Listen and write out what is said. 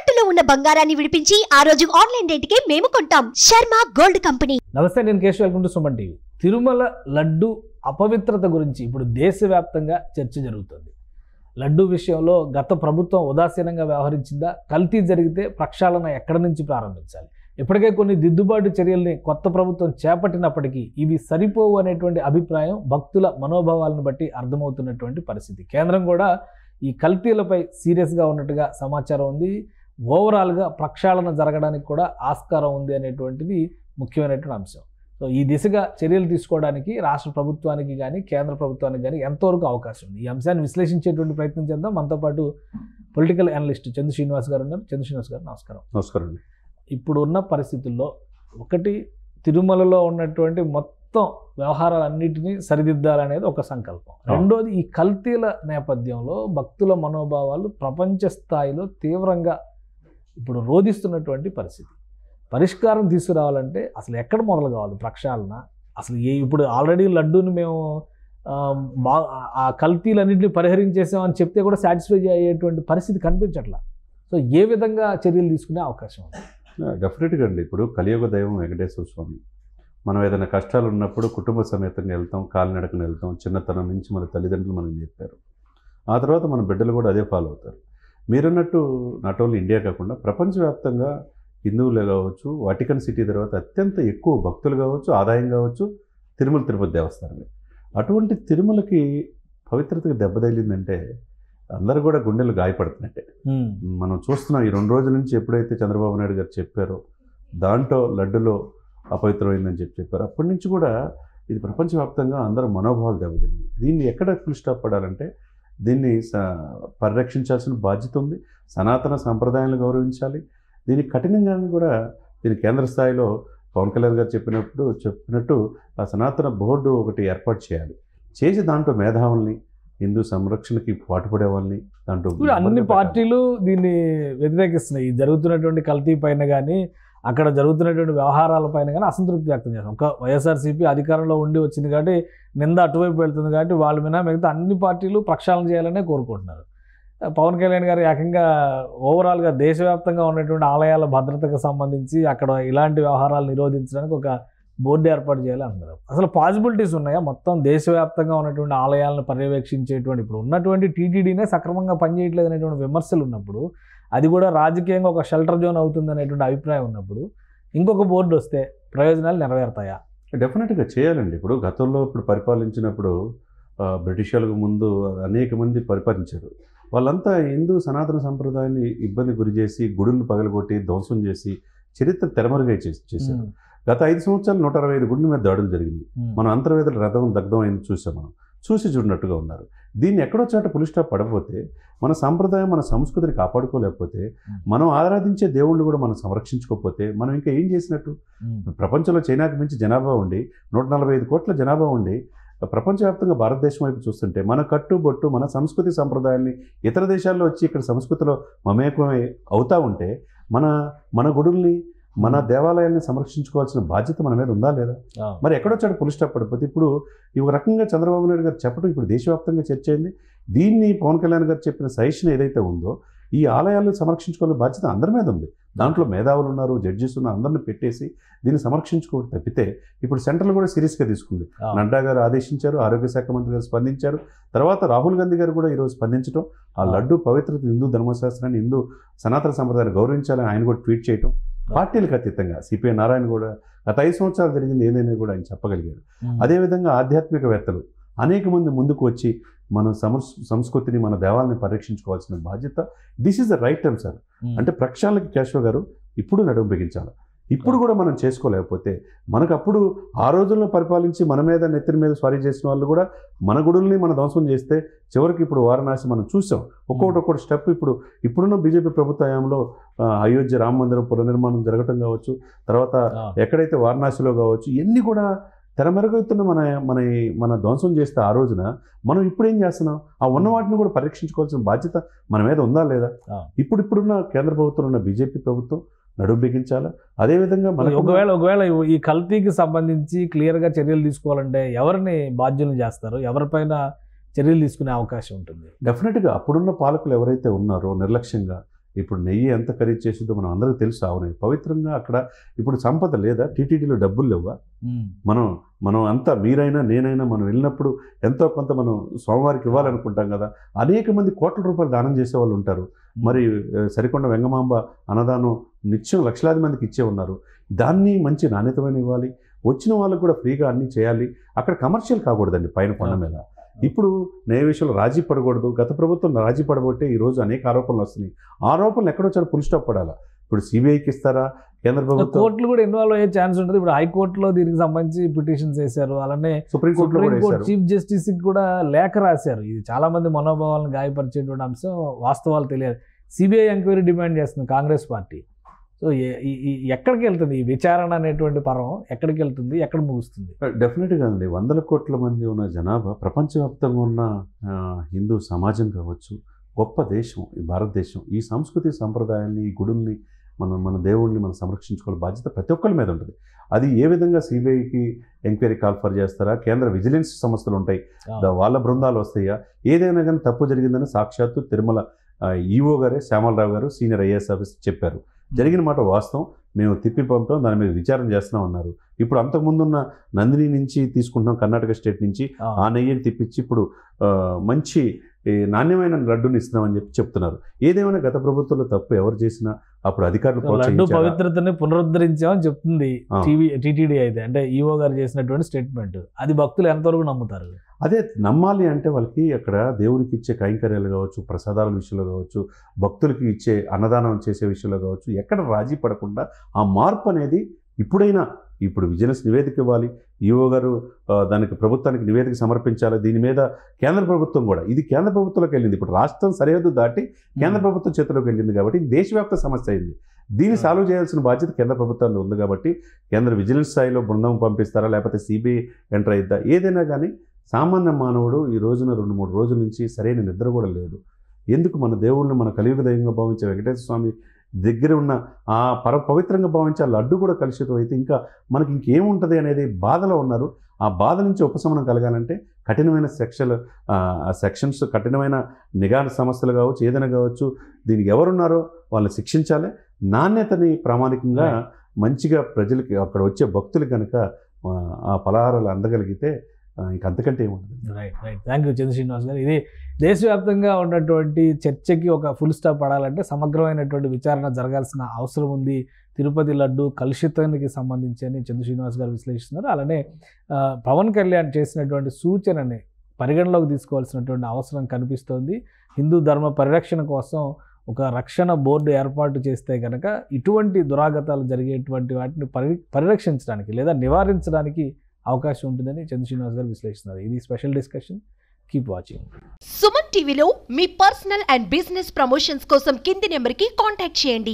తాకట్టులో ఉన్న బంగారాన్ని విడిపించి ఆ రోజు ఆన్లైన్ రేటుకే మేము కొంటాం శర్మ గోల్డ్ కంపెనీ నమస్తే నేను Keshav welcome to Suman TV Tirumala laddu అపవిత్రత గురించి ఇప్పుడు దేశవ్యాప్తంగా చర్చ జరుగుతుంది లడ్డు విషయంలో గత ప్రభుత్వం ఉదాసీనంగా వ్యవహరించిందా కల్తీ జరిగితే ప్రక్షాళన ఎక్కడి నుంచి ప్రారంభించాలి ఇప్పటికే కొన్ని దిద్దుబాటు చర్యల్ని కొత్త ప్రభుత్వం చేపట్టినప్పటికీ ఇవి సరిపోవు అనేటువంటి అభిప్రాయం భక్తుల మనోభావాలను బట్టి అర్థమవుతున్నటువంటి పరిస్థితి కేంద్రం కూడా ఈ కల్తీలపై సీరియస్గా ఉన్నట్టుగా సమాచారం ఉంది ఓవరాల్గా ప్రక్షాళన జరగడానికి కూడా ఆస్కారం ఉంది అనేటువంటిది ముఖ్యమైనటువంటి అంశం సో ఈ దిశగా చర్యలు తీసుకోవడానికి రాష్ట్ర ప్రభుత్వానికి కానీ కేంద్ర ప్రభుత్వానికి కానీ ఎంతవరకు అవకాశం ఉంది ఈ అంశాన్ని విశ్లేషించేటువంటి ప్రయత్నం చేద్దాం మనతో పాటు పొలిటికల్ అనలిస్ట్ చంద్ర శ్రీనివాస్ గారు ఉన్నారు చంద్ర శ్రీనివాస్ గారు నమస్కారం నమస్కారం అండి ఇప్పుడు ఉన్న పరిస్థితుల్లో ఒకటి తిరుమలలో ఉన్నటువంటి మొత్తం వ్యవహారాలన్నిటినీ సరిదిద్దాలనేది ఒక సంకల్పం రెండోది ఈ కల్తీల నేపథ్యంలో భక్తుల మనోభావాలు ప్రపంచ స్థాయిలో తీవ్రంగా ఇప్పుడు రోధిస్తున్నటువంటి పరిస్థితి పరిష్కారం తీసుకురావాలంటే అసలు ఎక్కడ మొదలు కావాలి ప్రక్షాళన అసలు ఏ ఇప్పుడు ఆల్రెడీ లడ్డూని మేము ఆ, బా ఆ కల్తీలన్నింటినీ పరిహరించేసామని చెప్తే కూడా సాటిస్ఫై అయ్యేటువంటి పరిస్థితి కనిపించట్లా సో ఏ విధంగా చర్యలు తీసుకునే అవకాశం ఉంది డెఫినెట్గా అండి ఇప్పుడు కలియుగ దైవం వెంకటేశ్వర స్వామి మనం ఏదైనా కష్టాలు ఉన్నప్పుడు కుటుంబ సమేతంగా వెళ్తాం కాలినడకన వెళ్తాం చిన్నతనం నుంచి మన తల్లిదండ్రులు మనకు నేర్పారు ఆ తర్వాత మన బిడ్డలు కూడా అదే ఫాలో అవుతారు మీరున్నట్టు నాట్ ఓన్లీ ఇండియా కాకుండా ప్రపంచవ్యాప్తంగా హిందువులే కావచ్చు వాటికన్ సిటీ తర్వాత అత్యంత ఎక్కువ భక్తులు కావచ్చు ఆదాయం కావచ్చు తిరుమల తిరుపతి దేవస్థానమే అటువంటి తిరుమలకి పవిత్రతకి దెబ్బ తగిలిందంటే అందరూ కూడా గుండెలు గాయపడుతున్నట్టే మనం చూస్తున్నాం ఈ రెండు రోజుల నుంచి ఎప్పుడైతే చంద్రబాబు నాయుడు గారు చెప్పారో దాంట్లో లడ్డులో అపవిత్రమైందని చెప్పి చెప్పారు అప్పటి నుంచి కూడా ఇది ప్రపంచవ్యాప్తంగా అందరూ మనోభావాలు దెబ్బతింది దీన్ని ఎక్కడ ఫుల్ స్టాప్ పడాలంటే దీన్ని స- పరిరక్షించాల్సిన బాధ్యత ఉంది సనాతన సంప్రదాయాలను గౌరవించాలి దీన్ని కఠినంగా కూడా దీని కేంద్ర స్థాయిలో పవన్ కళ్యాణ్ గారు చెప్పినప్పుడు చెప్పినట్టు ఆ సనాతన బోర్డు ఒకటి ఏర్పాటు చేయాలి చేసి దాంట్లో మేధావుల్ని హిందూ సంరక్షణకి పాటుపడే వాళ్ళని దాంట్లో ఇప్పుడు అన్ని ఇబ్బంది పెట్టాలి. పార్టీలు దీన్ని వ్యతిరేకిస్తున్నాయి ఈ జరుగుతున్నటువంటి కల్తీ పైన కానీ అక్కడ జరుగుతున్నటువంటి వ్యవహారాల పైన కానీ అసంతృప్తి వ్యక్తం చేస్తాం ఒక వైఎస్ఆర్సీపీ అధికారంలో ఉండి వచ్చింది కాబట్టి నింద అటువైపు వెళ్తుంది కాబట్టి వాళ్ళ మీద మిగతా అన్ని పార్టీలు ప్రక్షాళన చేయాలనే కోరుకుంటున్నారు పవన్ కళ్యాణ్ గారు ఏకంగా ఓవరాల్గా దేశవ్యాప్తంగా ఉన్నటువంటి ఆలయాల భద్రతకు సంబంధించి అక్కడ ఇలాంటి వ్యవహారాలు నిరోధించడానికి ఒక బోర్డు ఏర్పాటు చేయాలి అంటున్నారు అసలు పాసిబిలిటీస్ ఉన్నాయా మొత్తం దేశవ్యాప్తంగా ఉన్నటువంటి ఆలయాలను పర్యవేక్షించేటువంటి ఇప్పుడు ఉన్నటువంటి టీటీడీనే సక్రమంగా పనిచేయట్లేదు అనేటువంటి విమర్శలు ఉన్నప్పుడు అది కూడా రాజకీయంగా ఒక షెల్టర్ జోన్ అవుతుంది అనేటువంటి అభిప్రాయం ఉన్నప్పుడు ఇంకొక బోర్డు వస్తే ప్రయోజనాలు నెరవేరుతాయా డెఫినెట్గా చేయాలండి ఇప్పుడు గతంలో ఇప్పుడు పరిపాలించినప్పుడు ఆ, బ్రిటిష్ వాళ్ళకు ముందు అనేక మంది పరిపాలించారు వాళ్ళంతా హిందూ సనాతన సంప్రదాయాన్ని ఇబ్బంది గురి చేసి గుడులను పగలగొట్టి ధ్వంసం చేసి చరిత్ర తెరమరుగా చేసి చేశారు గత ఐదు సంవత్సరాలు నూట అరవై ఐదు గుడుల మీద దాడులు జరిగినాయి మనం అంతర్వేదుల రథం దగ్ధం అయింది చూసాం మనం చూసి చూడనట్టుగా ఉన్నారు దీన్ని ఎక్కడో చోట పులి స్టాప్ పడకపోతే మన సాంప్రదాయం మన సంస్కృతిని కాపాడుకోలేకపోతే మనం ఆరాధించే దేవుళ్ళు కూడా మనం సంరక్షించుకోకపోతే మనం ఇంకా ఏం చేసినట్టు ప్రపంచంలో చైనాకి మించి జనాభా ఉండి నూట నలభై ఐదు కోట్ల జనాభా ఉండి ప్రపంచవ్యాప్తంగా భారతదేశం వైపు చూస్తుంటే మన కట్టుబొట్టు మన సంస్కృతి సంప్రదాయాల్ని ఇతర దేశాల్లో వచ్చి ఇక్కడ సంస్కృతిలో మమేకమై అవుతా ఉంటే మన మన గుడుల్ని మన దేవాలయాల్ని సంరక్షించుకోవాల్సిన బాధ్యత మన మీద ఉందా లేదా మరి ఎక్కడో చాటు పులి స్టాప్ పడిపోతే ఇప్పుడు ఈ ఒక రకంగా చంద్రబాబు నాయుడు గారు చెప్పడం ఇప్పుడు దేశవ్యాప్తంగా చర్చ అయింది దీన్ని పవన్ కళ్యాణ్ గారు చెప్పిన సజెషన్ ఏదైతే ఉందో ఈ ఆలయాలను సంరక్షించుకోవాల్సిన బాధ్యత అందరి మీద ఉంది దాంట్లో మేధావులు ఉన్నారు జడ్జెస్ ఉన్నారు అందరిని పెట్టేసి దీన్ని సంరక్షించుకోవడం తప్పితే ఇప్పుడు సెంట్రల్ కూడా సీరియస్గా తీసుకుంది ఆ. నడ్డా గారు ఆదేశించారు ఆరోగ్య శాఖ మంత్రి గారు స్పందించారు తర్వాత రాహుల్ గాంధీ గారు కూడా ఈరోజు స్పందించడం ఆ ఆ. లడ్డు పవిత్రత హిందూ ధర్మశాస్త్రాన్ని హిందూ సనాతన సంప్రదాయాన్ని గౌరవించాలని ఆయన కూడా ట్వీట్ చేయటం పార్టీలకు అతీతంగా సిపిఐ నారాయణ కూడా గత ఐదు సంవత్సరాలు జరిగింది ఏదైనా కూడా ఆయన చెప్పగలిగారు అదేవిధంగా ఆధ్యాత్మికవేత్తలు అనేక మంది ముందుకు వచ్చి మన సమస్ సంస్కృతిని మన దేవాలని పరిరక్షించుకోవాల్సిన బాధ్యత this is the right time sir అంటే ప్రక్షాళనకి కేశవ గారు ఇప్పుడు నడుము బిగించాలి ఇప్పుడు కూడా మనం చేసుకోలేకపోతే మనకు అప్పుడు ఆ రోజుల్లో పరిపాలించి మన మీద నెత్తిన మీద స్వారీ చేసిన వాళ్ళు కూడా మన గుడుల్ని మన ధ్వంసం చేస్తే చివరికి ఇప్పుడు వారణాసి మనం చూసాం ఒక్కొక్కటి ఒక్కొక్కటి స్టెప్ ఇప్పుడు ఇప్పుడున్న బీజేపీ ప్రభుత్వ హయాంలో ఆ, అయోధ్య రామ మందిరం పునర్నిర్మాణం జరగటం కావచ్చు తర్వాత ఎక్కడైతే వారణాసిలో కావచ్చు ఇవన్నీ కూడా తెరమెరుగుతున్న మన మన మన ధ్వంసం చేస్తే ఆ రోజున మనం ఇప్పుడు ఏం చేస్తున్నాం ఆ ఉన్న వాటిని కూడా పరీక్షించుకోవాల్సిన బాధ్యత మన మీద ఉందా లేదా ఆ. ఇప్పుడు ఇప్పుడున్న కేంద్ర ప్రభుత్వం ఉన్న బీజేపీ ప్రభుత్వం నడుము బిగించాలా అదేవిధంగా మనకు ఒకవేళ ఒకవేళ ఈ కల్తీకి సంబంధించి క్లియర్గా చర్యలు తీసుకోవాలంటే ఎవరిని బాధ్యులు చేస్తారు ఎవరిపైన చర్యలు తీసుకునే అవకాశం ఉంటుంది డెఫినెట్గా అప్పుడున్న పాలకులు ఎవరైతే ఉన్నారో నిర్లక్ష్యంగా ఇప్పుడు నెయ్యి ఎంత ఖరీదు చేసిందో మనం అందరికీ తెలుసు ఆవు నెయ్యి పవిత్రంగా అక్కడ ఇప్పుడు సంపద లేదా టీటీడీలో డబ్బులు లేవా ఉమ్. మనం మనం అంతా మీరైనా నేనైనా మనం వెళ్ళినప్పుడు ఎంతో కొంత మనం స్వామివారికి ఇవ్వాలనుకుంటాం కదా అనేక మంది కోట్ల రూపాయలు దానం చేసే వాళ్ళు ఉంటారు మరి ఆ, సరికొండ వెంగమాంబ అన్నదానం నిత్యం లక్షలాది మందికి ఇచ్చే ఉన్నారు దాన్ని మంచి నాణ్యతమైన ఇవ్వాలి వచ్చిన వాళ్ళకు కూడా ఫ్రీగా అన్నీ చేయాలి అక్కడ కమర్షియల్ కాకూడదండి పైన కొండ మీద ఇప్పుడు న్యాయ విషయంలో రాజీ పడకూడదు గత ప్రభుత్వం రాజీ పడబట్టే ఈరోజు అనేక ఆరోపణలు వస్తున్నాయి ఆరోపణలు ఎక్కడో చాలా పుల్ స్టాప్ పడాలా ఇప్పుడు సిబిఐకి ఇస్తారా కేంద్ర ప్రభుత్వం కోర్టులు కూడా ఇన్వాల్వ్ అయ్యే ఛాన్స్ ఉంటుంది ఇప్పుడు హైకోర్టులో దీనికి సంబంధించి పిటిషన్స్ వేశారు అలానే సుప్రీంకోర్టులో కూడా సుప్రీంకోర్టు వేశారు చీఫ్ జస్టిస్ కి కూడా లేఖ రాశారు ఇది చాలా మంది మనోభావాలను గాయపరిచేటువంటి అంశం వాస్తవాలు తెలియదు సిబిఐ ఎంక్వైరీ డిమాండ్ చేస్తుంది కాంగ్రెస్ పార్టీ సో ఏ- ఈ- ఈ- ఎక్కడికి వెళ్తుంది ఈ విచారణ అనేటువంటి పర్వం ఎక్కడికి వెళ్తుంది ఎక్కడ ముగుస్తుంది డెఫినెట్గా అండి వందల కోట్ల మంది ఉన్న జనాభా ప్రపంచవ్యాప్తంగా ఉన్న ఆ, హిందూ సమాజం కావచ్చు గొప్ప దేశం ఈ భారతదేశం ఈ సంస్కృతి సంప్రదాయాన్ని ఈ గుడుల్ని మనం మన దేవుళ్ళని మనం సంరక్షించుకోవాలి బాధ్యత ప్రతి ఒక్కరి మీద ఉంటుంది అది ఏ విధంగా సిబిఐకి ఎంక్వైరీ కాల్ఫర్ చేస్తారా కేంద్ర విజిలెన్స్ సంస్థలు ఉంటాయి దా- వాళ్ళ బృందాలు వస్తాయా ఏదైనా కానీ తప్పు జరిగిందని సాక్షాత్తు తిరుమల ఈఓ గారే శ్యామలరావు గారు సీనియర్ ఐఏఎస్ ఆఫీసర్ చెప్పారు జరిగిన మాట వాస్తవం మేము తిప్పి పంపాం దాని మీద విచారణ చేస్తున్నాం అన్నారు ఇప్పుడు అంతకుముందున్న నందిని నుంచి తీసుకుంటున్నాం కర్ణాటక స్టేట్ నుంచి ఆ, ఆ నెయ్యిని తెప్పించి ఇప్పుడు ఆ, మంచి ఈ నాణ్యమైన లడ్డుని ఇస్తున్నామని చెప్పి చెప్తున్నారు ఏదేమైనా గత ప్రభుత్వంలో తప్పు ఎవరు చేసినా అప్పుడు అధికారులు లడ్డు ప్రోత్సహించారా? పవిత్రతని పునరుద్ధరించామని చెప్తుంది ఆ. టీవీ టీటీడీ అయితే అంటే ఈఓ గారు చేసినటువంటి స్టేట్మెంట్ అది భక్తులు ఎంతవరకు నమ్ముతారు అదే నమ్మాలి అంటే వాళ్ళకి అక్కడ దేవునికి ఇచ్చే కైంకర్యాలు కావచ్చు ప్రసాదాల విషయంలో కావచ్చు భక్తులకి ఇచ్చే అన్నదానం చేసే విషయంలో కావచ్చు ఎక్కడ రాజీ పడకుండా ఆ మార్పు అనేది ఇప్పుడైనా ఇప్పుడు విజిలెన్స్ నివేదిక ఇవ్వాలి ఈఓ గారు ఆ, దానికి ప్రభుత్వానికి నివేదిక సమర్పించాలి దీని మీద కేంద్ర ప్రభుత్వం కూడా ఇది కేంద్ర ప్రభుత్వంలోకి వెళ్ళింది ఇప్పుడు రాష్ట్రం సరిహద్దు దాటి కేంద్ర ప్రభుత్వం చేతిలోకి వెళ్ళింది కాబట్టి ఇది దేశవ్యాప్త సమస్య అయింది దీన్ని Hmm. సాల్వ్ చేయాల్సిన బాధ్యత కేంద్ర ప్రభుత్వానికి ఉంది కాబట్టి కేంద్ర విజిలెన్స్ స్థాయిలో బృందం పంపిస్తారా లేకపోతే సిబిఐ ఎంటర్ అయిద్దా ఏదైనా కానీ సామాన్య మానవుడు ఈ రోజున రెండు మూడు రోజుల నుంచి సరైన నిద్ర కూడా లేదు ఎందుకు మన దేవుళ్ళని మన కలియుగ దైవంగా భావించే వెంకటేశ్వర స్వామి దగ్గర ఉన్న ఆ పర పవిత్రంగా భావించే ఆ లడ్డు కూడా కలుషితం అయితే ఇంకా మనకి ఇంకేముంటుంది అనేది బాధలో ఉన్నారు ఆ బాధ నుంచి ఉపశమనం కలగాలంటే కఠినమైన సెక్షలు ఆ సెక్షన్స్ కఠినమైన నిఘా సమస్యలు కావచ్చు ఏదైనా కావచ్చు దీనికి ఎవరున్నారో వాళ్ళని శిక్షించాలి నాణ్యతని ప్రామాణికంగా మంచిగా ప్రజలకి అక్కడ వచ్చే భక్తులు కనుక ఆ, ఆ పలహారాలు అందగలిగితే ఆ, ఇంక అంతకంటే ఏముంటుంది right right thank you Chandra Srinivas గారు ఇది దేశవ్యాప్తంగా ఉన్నటువంటి చర్చకి ఒక ఫుల్ స్టాప్ పడాలంటే సమగ్రమైనటువంటి విచారణ జరగాల్సిన అవసరం ఉంది తిరుపతి లడ్డు కలుషితానికి సంబంధించి అని చంద్ర శ్రీనివాస్ గారు విశ్లేషిస్తున్నారు అలానే ఆ, పవన్ కళ్యాణ్ చేసినటువంటి సూచనని పరిగణలోకి తీసుకోవాల్సినటువంటి అవసరం కనిపిస్తోంది హిందూ ధర్మ పరిరక్షణ కోసం ఒక రక్షణ బోర్డు ఏర్పాటు చేస్తే కనుక ఇటువంటి దురాగతాలు జరిగేటువంటి వాటిని పరి పరిరక్షించడానికి లేదా నివారించడానికి అవకాశం ఉంటుందని చంద్ర శ్రీనివాస్ గారు విశ్లేషిస్తున్నారు ఇది special discussion keep watching Suman టీవీలో మీ పర్సనల్ అండ్ బిజినెస్ ప్రమోషన్స్ కోసం కింది నెంబర్కి కాంటాక్ట్ చేయండి